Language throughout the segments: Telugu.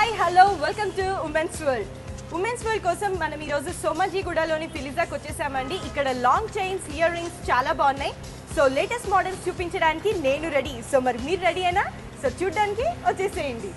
Hi hello welcome to women's world women's world కోసం మనం ఈరోజు సోమాజిగూడలోని ఫిలిజాకి వచ్చేసామండి ఇక్కడ లాంగ్ చైన్స్ ఇయర్ రింగ్స్ చాలా బాగున్నాయి సో లేటెస్ట్ మోడల్స్ చూపించడానికి నేను రెడీ సో మరి మీరు రెడీ అయినా సో చూడడానికి వచ్చేసేయండి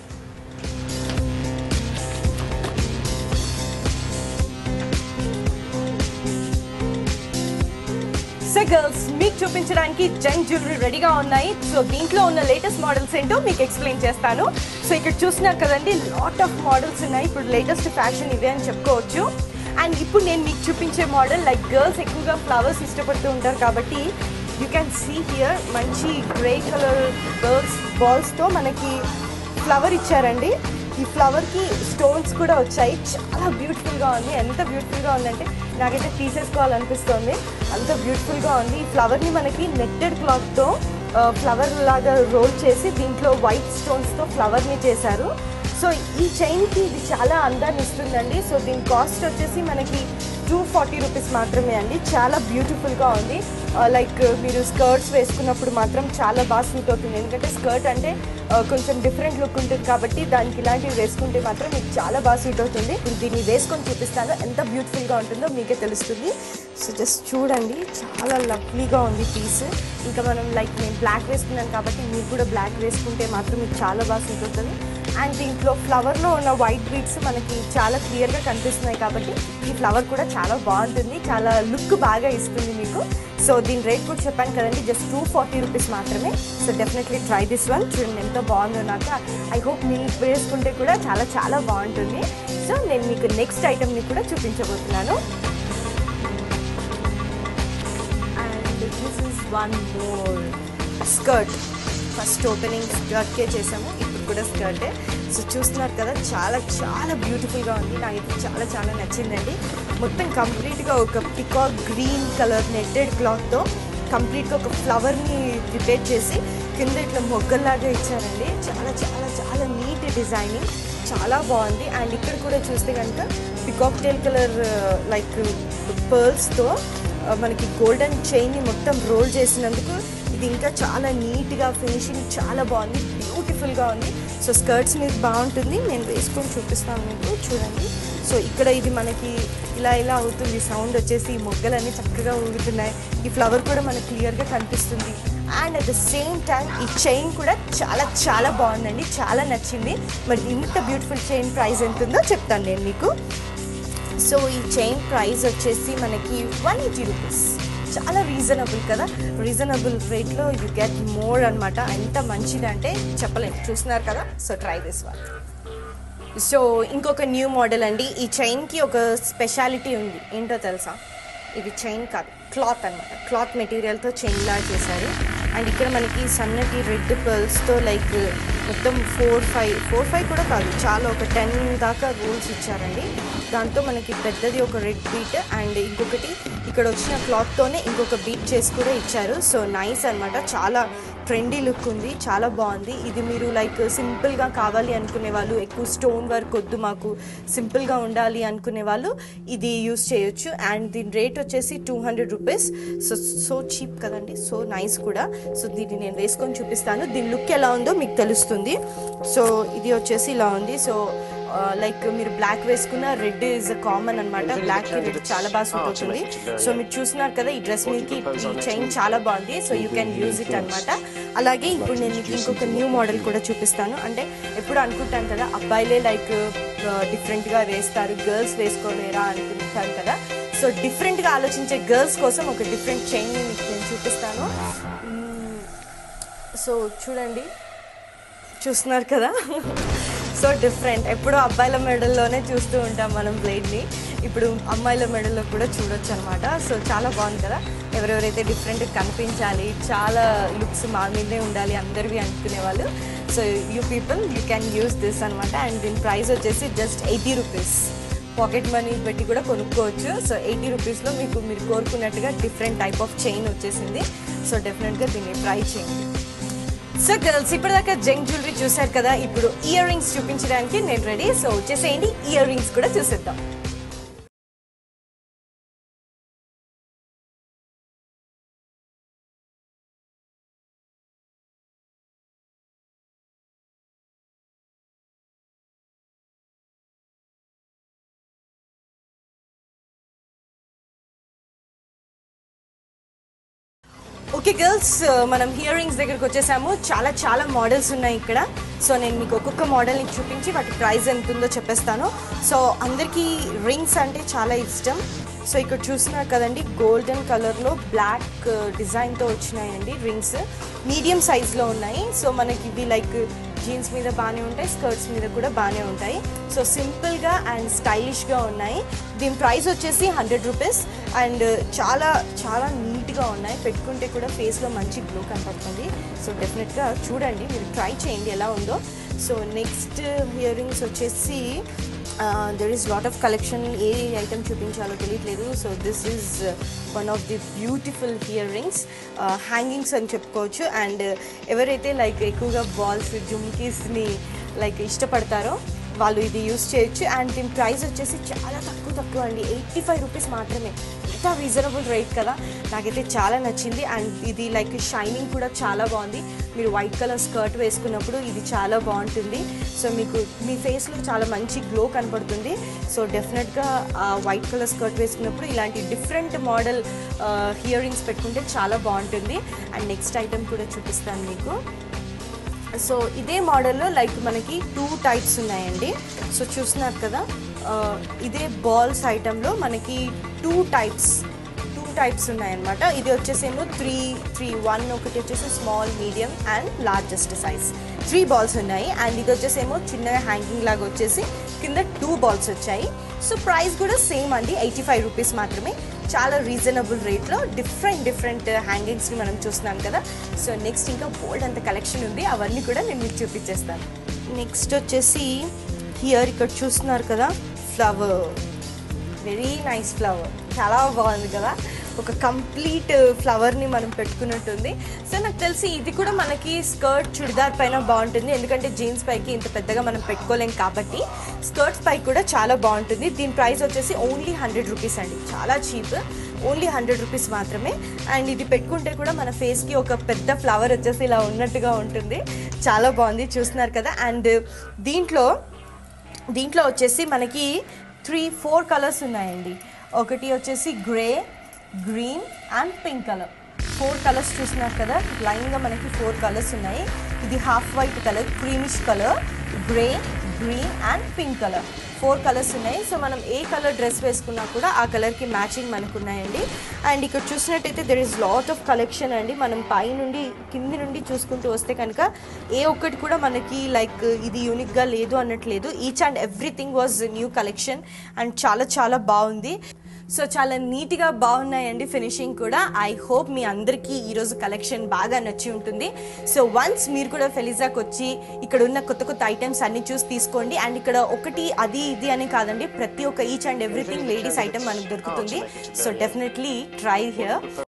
సో గర్ల్స్ మీకు చూపించడానికి జెన్ జ్యువెలరీ రెడీగా ఉన్నాయి సో దీంట్లో ఉన్న లేటెస్ట్ మోడల్స్ ఏంటో మీకు ఎక్స్ప్లెయిన్ చేస్తాను సో ఇక్కడ చూసినారు కదండి లాట్ ఆఫ్ మోడల్స్ ఉన్నాయి ఇప్పుడు లేటెస్ట్ ఫ్యాషన్ ఇవే అని చెప్పుకోవచ్చు అండ్ ఇప్పుడు నేను మీకు చూపించే మోడల్ లైక్ గర్ల్స్ ఎక్కువగా ఫ్లవర్స్ ఇష్టపడుతూ ఉంటారు కాబట్టి యూ క్యాన్ సీ హియర్ మంచి గ్రే కలర్ గర్ల్స్ బాల్స్తో మనకి ఫ్లవర్ ఇచ్చారండి ఈ ఫ్లవర్కి స్టోన్స్ కూడా వచ్చాయి చాలా బ్యూటిఫుల్గా ఉంది ఎంత బ్యూటిఫుల్గా ఉందంటే నాకైతే తీసేసుకోవాలనిపిస్తుంది అంత బ్యూటిఫుల్గా ఉంది ఈ ఫ్లవర్ని మనకి నెట్టెడ్ క్లాత్తో ఫ్లవర్ లాగా రోల్ చేసి దీంట్లో వైట్ స్టోన్స్తో ఫ్లవర్ని చేశారు సో ఈ చైన్కి ఇది చాలా అందాన్ని ఇస్తుందండి సో దీని కాస్ట్ వచ్చేసి మనకి టూ ఫార్టీ రూపీస్ మాత్రమే అండి చాలా బ్యూటిఫుల్గా ఉంది లైక్ మీరు స్కర్ట్స్ వేసుకున్నప్పుడు మాత్రం చాలా బాగా సూట్ అవుతుంది ఎందుకంటే స్కర్ట్ అంటే ఆ, కొంచెం డిఫరెంట్ లుక్ ఉంటుంది కాబట్టి దానికి ఇలాంటివి వేసుకుంటే మాత్రం మీకు చాలా బాగా సూట్ అవుతుంది నేను దీన్ని వేసుకొని చూపిస్తాను ఎంత బ్యూటిఫుల్గా ఉంటుందో మీకే తెలుస్తుంది సో జస్ట్ చూడండి చాలా లవ్లీగా ఉంది పీస్ ఇంకా మనం లైక్ నేను బ్లాక్ వేసుకున్నాను కాబట్టి మీరు కూడా బ్లాక్ వేసుకుంటే మాత్రం మీకు చాలా బాగా సూట్ అవుతుంది అండ్ దీంట్లో ఫ్లవర్లో ఉన్న వైట్ బీడ్స్ మనకి చాలా క్లియర్గా కనిపిస్తున్నాయి కాబట్టి ఈ ఫ్లవర్ కూడా చాలా బాగుంటుంది చాలా లుక్ బాగా ఇస్తుంది మీకు సో దీని రేట్ కూడా చెప్పాను కదండి జస్ట్ టూ ఫార్టీ రూపీస్ మాత్రమే so definitely try this one చూడండి ఎంత బాగుందో నాకు ఐ హోప్ మీరు వేసుకుంటే కూడా చాలా చాలా బాగుంటుంది సో నేను మీకు నెక్స్ట్ ఐటమ్ని కూడా చూపించబోతున్నాను and this is one more skirt first opening స్కర్ట్కే చేసాము ఇప్పుడు కూడా స్కర్టే సో చూస్తున్నారు కదా చాలా చాలా బ్యూటిఫుల్గా ఉంది నాకైతే చాలా చాలా నచ్చిందండి మొత్తం కంప్లీట్గా ఒక పికాక్ గ్రీన్ కలర్ నెట్టెడ్ క్లాత్తో కంప్లీట్గా ఒక ఫ్లవర్ని ప్రిపేర్ చేసి కింద ఇట్లా మొగ్గల్లాగా ఇచ్చారండి చాలా చాలా చాలా నీట్ డిజైనింగ్ చాలా బాగుంది అండ్ ఇక్కడ కూడా చూస్తే కనుక పికాక్ టేల్ కలర్ లైక్ పర్ల్స్తో మనకి గోల్డెన్ చైన్ని మొత్తం రోల్ చేసినందుకు ఇది ఇంకా చాలా నీట్గా ఫినిషింగ్ చాలా బాగుంది బ్యూటిఫుల్గా ఉంది సో స్కర్ట్స్ మీద బాగుంటుంది నేను వేసుకొని చూపిస్తాను మీకు చూడండి సో ఇక్కడ ఇది మనకి ఇలా ఇలా అవుతుంది సౌండ్ వచ్చేసి ఈ మొగ్గలన్నీ చక్కగా ఊగుతున్నాయి ఈ ఫ్లవర్ కూడా మనకు క్లియర్గా కనిపిస్తుంది and at the same time ఈ చైన్ కూడా చాలా చాలా బాగుందండి చాలా నచ్చింది మరి ఇంత బ్యూటిఫుల్ చైన్ ప్రైస్ ఎంత ఉందో చెప్తాను నేను మీకు సో ఈ చైన్ ప్రైస్ వచ్చేసి మనకి వన్ ఎయిటీ రూపీస్ చాలా రీజనబుల్ కదా రీజనబుల్ రేట్లో యూ గెట్ మోర్ అనమాట ఎంత మంచిదంటే చెప్పలేము చూస్తున్నారు కదా so try this one so ఇంకొక న్యూ మోడల్ అండి ఈ చైన్కి ఒక స్పెషాలిటీ ఉంది ఏంటో తెలుసా ఇది చైన్ కాదు క్లాత్ అనమాట క్లాత్ మెటీరియల్తో చైన్లా చేశారు అండ్ ఇక్కడ మనకి సన్నటి రెడ్ పర్ల్స్తో లైక్ మొత్తం ఫోర్ ఫైవ్ ఫోర్ ఫైవ్ కూడా కాదు చాలా ఒక టెన్ దాకా రూల్స్ ఇచ్చారండి దాంతో మనకి పెద్దది ఒక రెడ్ బీట్ అండ్ ఇంకొకటి ఇక్కడ వచ్చిన క్లాత్తోనే ఇంకొక బీట్ చేసి కూడా ఇచ్చారు సో నైస్ అనమాట చాలా ట్రెండీ లుక్ ఉంది చాలా బాగుంది ఇది మీరు లైక్ సింపుల్గా కావాలి అనుకునే వాళ్ళు ఎక్కువ స్టోన్ వర్క్ వద్దు మాకు సింపుల్గా ఉండాలి అనుకునే వాళ్ళు ఇది యూస్ చేయొచ్చు అండ్ దీని రేట్ వచ్చేసి two hundred rupees so so cheap కదండి సో నైస్ కూడా సో దీన్ని నేను వేసుకొని చూపిస్తాను దీని లుక్ ఎలా ఉందో మీకు తెలుస్తుంది సో ఇది వచ్చేసి ఇలా ఉంది సో లైక్ మీరు బ్లాక్ వేసుకున్న రెడ్ ఇస్ కామన్ అనమాట బ్లాక్ రెడ్ చాలా బాగా సూట్ అవుతుంది సో మీరు చూస్తున్నారు కదా ఈ డ్రెస్ మీదకి ఈ చైన్ చాలా బాగుంది so you can use it అనమాట అలాగే ఇప్పుడు నేను మీకు ఇంకొక న్యూ మోడల్ కూడా చూపిస్తాను అంటే ఎప్పుడు అనుకుంటాను కదా అబ్బాయిలే లైక్ డిఫరెంట్గా వేస్తారు గర్ల్స్ వేసుకోలేరా అనుకుంటాను కదా సో డిఫరెంట్గా ఆలోచించే గర్ల్స్ కోసం ఒక డిఫరెంట్ చైన్ని మీకు నేను చూపిస్తాను మ్మ్. సో చూడండి చూస్తున్నారు కదా సో డిఫరెంట్ ఎప్పుడూ అబ్బాయిల మెడల్లోనే చూస్తూ ఉంటాం మనం బ్లేడ్ని ఇప్పుడు అమ్మాయిల మెడల్లో కూడా చూడొచ్చు అనమాట సో చాలా బాగుంది కదా ఎవరెవరైతే డిఫరెంట్ కనిపించాలి చాలా లుక్స్ మా మీదే ఉండాలి అందరివి అనుకునే వాళ్ళు so you people you can use this అనమాట అండ్ దీని ప్రైస్ వచ్చేసి just eighty rupees pocket money పెట్టి కూడా కొనుక్కోవచ్చు సో ఎయిటీ రూపీస్లో మీకు మీరు కోరుకున్నట్టుగా డిఫరెంట్ టైప్ ఆఫ్ చైన్ వచ్చేసింది సో డెఫినెట్గా దీన్ని ట్రై చేయండి సో గర్ల్స్ ఇప్పటిదాకా జంక్ జ్యువెలరీ చూసారు కదా ఇప్పుడు ఇయర్ రింగ్స్ చూపించడానికి నేను రెడీ సో వచ్చేసేయండి ఇయర్ రింగ్స్ కూడా చూసేద్దాం ఓకే గర్ల్స్ మనం హియరింగ్స్ దగ్గరికి వచ్చేసాము చాలా చాలా మోడల్స్ ఉన్నాయి ఇక్కడ సో నేను మీకు ఒక్కొక్క మోడల్ని చూపించి వాటి ప్రైస్ ఎంత ఉందో చెప్పేస్తాను సో అందరికీ రింగ్స్ అంటే చాలా ఇష్టం సో ఇక్కడ చూస్తున్నారు కదండి గోల్డెన్ కలర్లో బ్లాక్ డిజైన్తో వచ్చినాయండి రింగ్స్ మీడియం సైజ్లో ఉన్నాయి సో మనకి ఇవి లైక్ జీన్స్ మీద బాగానే ఉంటాయి స్కర్ట్స్ మీద కూడా బాగానే ఉంటాయి సో సింపుల్గా అండ్ స్టైలిష్గా ఉన్నాయి దీని ప్రైస్ వచ్చేసి హండ్రెడ్ రూపీస్ అండ్ చాలా చాలా నీట్గా ఉన్నాయి పెట్టుకుంటే కూడా ఫేస్లో మంచి గ్లో కనపడుతుంది సో డెఫినెట్గా చూడండి మీరు ట్రై చేయండి ఎలా ఉందో సో నెక్స్ట్ ఇయర్ రింగ్స్ వచ్చేసి there is lot of collection ఏ ఐటమ్ చూపించాలో తెలియట్లేదు so this is one of the beautiful ear rings hangings అని చెప్పుకోవచ్చు అండ్ ఎవరైతే లైక్ ఎక్కువగా బాల్స్ జుమ్కీస్ని లైక్ ఇష్టపడతారో వాళ్ళు ఇది యూస్ చేయొచ్చు అండ్ దీని ప్రైస్ వచ్చేసి చాలా తక్కువ తక్కువ అండి ఎయిటీ ఫైవ్ రూపీస్ మాత్రమే ఎంత రీజనబుల్ రేట్ కదా నాకైతే చాలా నచ్చింది అండ్ ఇది లైక్ షైనింగ్ కూడా చాలా బాగుంది మీరు వైట్ కలర్ స్కర్ట్ వేసుకున్నప్పుడు ఇది చాలా బాగుంటుంది సో మీకు మీ ఫేస్లో చాలా మంచి గ్లో కనపడుతుంది సో డెఫినెట్గా వైట్ కలర్ స్కర్ట్ వేసుకున్నప్పుడు ఇలాంటి డిఫరెంట్ మోడల్ హియరింగ్స్ పెట్టుకుంటే చాలా బాగుంటుంది అండ్ నెక్స్ట్ ఐటమ్ కూడా చూపిస్తాను మీకు సో ఇదే మోడల్లో లైక్ మనకి టూ టైప్స్ ఉన్నాయండి సో చూస్తున్నారు కదా ఆ, ఇదే బాల్స్ ఐటెంలో మనకి టూ టైప్స్ టూ టైప్స్ ఉన్నాయన్నమాట ఇది వచ్చేసేమో త్రీ త్రీ వన్ ఒకటి వచ్చేసి small medium and largest size three balls ఉన్నాయి అండ్ ఇది వచ్చేసేమో చిన్నగా హ్యాంగింగ్ లాగా వచ్చేసి కింద టూ బాల్స్ వచ్చాయి సో ప్రైస్ కూడా సేమ్ అండి ఎయిటీ ఫైవ్ రూపీస్ మాత్రమే చాలా రీజనబుల్ రేట్లో డిఫరెంట్ డిఫరెంట్ హ్యాంగింగ్స్ని మనం చూస్తున్నాం కదా సో నెక్స్ట్ ఇంకా బోల్డ్ అంత కలెక్షన్ ఉంది అవన్నీ కూడా నేను మీకు చూపించేస్తాను నెక్స్ట్ వచ్చేసి హియర్ ఇక్కడ చూస్తున్నారు కదా ఫ్లవర్ వెరీ నైస్ ఫ్లవర్ చాలా బాగుంది కదా ఒక కంప్లీట్ ఫ్లవర్ని మనం పెట్టుకున్నట్టుంది సో నాకు తెలిసి ఇది కూడా మనకి స్కర్ట్ చుడిదార్ పైన బాగుంటుంది ఎందుకంటే జీన్స్ పైకి ఇంత పెద్దగా మనం పెట్టుకోలేం కాబట్టి స్కర్ట్స్ పైకి కూడా చాలా బాగుంటుంది దీని ప్రైస్ వచ్చేసి ఓన్లీ హండ్రెడ్ రూపీస్ అండి చాలా చీప్ ఓన్లీ హండ్రెడ్ రూపీస్ మాత్రమే అండ్ ఇది పెట్టుకుంటే కూడా మన ఫేస్కి ఒక పెద్ద ఫ్లవర్ వచ్చేసి ఇలా ఉన్నట్టుగా ఉంటుంది చాలా బాగుంది చూస్తున్నారు కదా అండ్ దీంట్లో దీంట్లో వచ్చేసి మనకి త్రీ ఫోర్ కలర్స్ ఉన్నాయండి ఒకటి వచ్చేసి grey green and pink colour four colours చూసినారు కదా లైన్గా మనకి ఫోర్ కలర్స్ ఉన్నాయి ఇది half white colour creamish colour grey green and pink colour four colours ఉన్నాయి సో మనం ఏ కలర్ డ్రెస్ వేసుకున్నా కూడా ఆ కలర్కి మ్యాచింగ్ మనకు ఉన్నాయండి అండ్ ఇక్కడ చూసినట్టయితే there is lot of collection అండి మనం పై నుండి కింది నుండి చూసుకుంటూ వస్తే కనుక ఏ ఒక్కటి కూడా మనకి లైక్ ఇది యూనిక్గా లేదు అన్నట్లేదు each and everything was new collection and చాలా చాలా బాగుంది సో చాలా నీట్గా బాగున్నాయండి ఫినిషింగ్ కూడా ఐ హోప్ మీ అందరికీ ఈరోజు కలెక్షన్ బాగా నచ్చి ఉంటుంది సో వన్స్ మీరు కూడా ఫెలిజాకి వచ్చి ఇక్కడ ఉన్న కొత్త కొత్త ఐటమ్స్ అన్ని చూసి తీసుకోండి అండ్ ఇక్కడ ఒకటి అది ఇది అని కాదండి ప్రతి ఒక్క each and everything ladies item మనకు దొరుకుతుంది సో డెఫినెట్లీ ట్రై హియర్